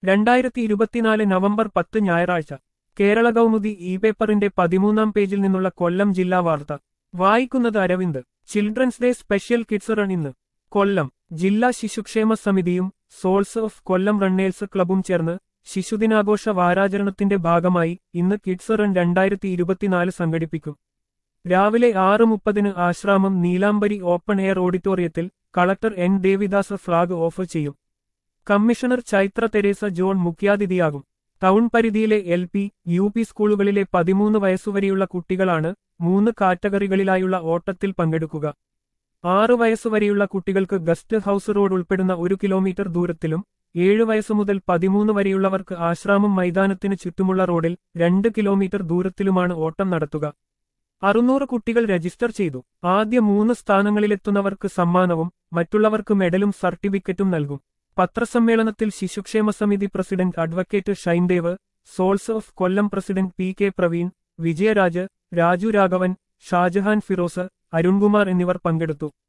രണ്ടായിരത്തി ഇരുപത്തിനാല് നവംബർ പത്ത് ഞായറാഴ്ച കേരള കൗമുദി ഇ പേപ്പറിന്റെ പതിമൂന്നാം പേജിൽ നിന്നുള്ള കൊല്ലം ജില്ലാ വാർത്ത വായിക്കുന്നത് Aravind children's day special kids run ഇന്ന് കൊല്ലം ജില്ലാ ശിശുക്ഷേമ സമിതിയും സോൾസ് ഓഫ് കൊല്ലം റണ്ണേഴ്സ് ക്ലബും ചേർന്ന് ശിശുദിനാഘോഷ വാരാചരണത്തിന്റെ ഭാഗമായി ഇന്ന് കിഡ്സ് റൺ രണ്ടായിരത്തി ഇരുപത്തിനാല് സംഘടിപ്പിക്കും രാവിലെ ആറ് മുപ്പതിന് ആശ്രാമം നീലാംബരി ഓപ്പൺ എയർ ഓഡിറ്റോറിയത്തിൽ collector N Devidas flag off ചെയ്യും കമ്മീഷണർ ചൈത്ര തെരേസ ജോൺ മുഖ്യാതിഥിയാകും ടൗൺ പരിധിയിലെ എൽ പി യു പി സ്കൂളുകളിലെ പതിമൂന്ന് വയസ്സുവരെയുള്ള കുട്ടികളാണ് മൂന്ന് കാറ്റഗറികളിലായുള്ള ഓട്ടത്തിൽ പങ്കെടുക്കുക ആറ് വയസ്സുവരെയുള്ള കുട്ടികൾക്ക് ഗസ്റ്റ് ഹൌസ് റോഡ് ഉൾപ്പെടുന്ന ഒരു കിലോമീറ്റർ ദൂരത്തിലും ഏഴ് വയസ്സു മുതൽ പതിമൂന്ന് വരെയുള്ളവർക്ക് ആശ്രാമം മൈതാനത്തിന് ചുറ്റുമുള്ള റോഡിൽ രണ്ട് കിലോമീറ്റർ ദൂരത്തിലുമാണ് ഓട്ടം നടത്തുക അറുന്നൂറ് കുട്ടികൾ രജിസ്റ്റർ ചെയ്തു ആദ്യ മൂന്ന് സ്ഥാനങ്ങളിലെത്തുന്നവർക്ക് സമ്മാനവും മറ്റുള്ളവർക്ക് മെഡലും സർട്ടിഫിക്കറ്റും നൽകും പത്രസമ്മേളനത്തിൽ ശിശുക്ഷേമ സമിതി president advocate Shaindev souls of Kollam president P K Praveen Vijayaraj Raju Raghavan Shajahan Firoz Arunkumar എന്നിവർ പങ്കെടുത്തു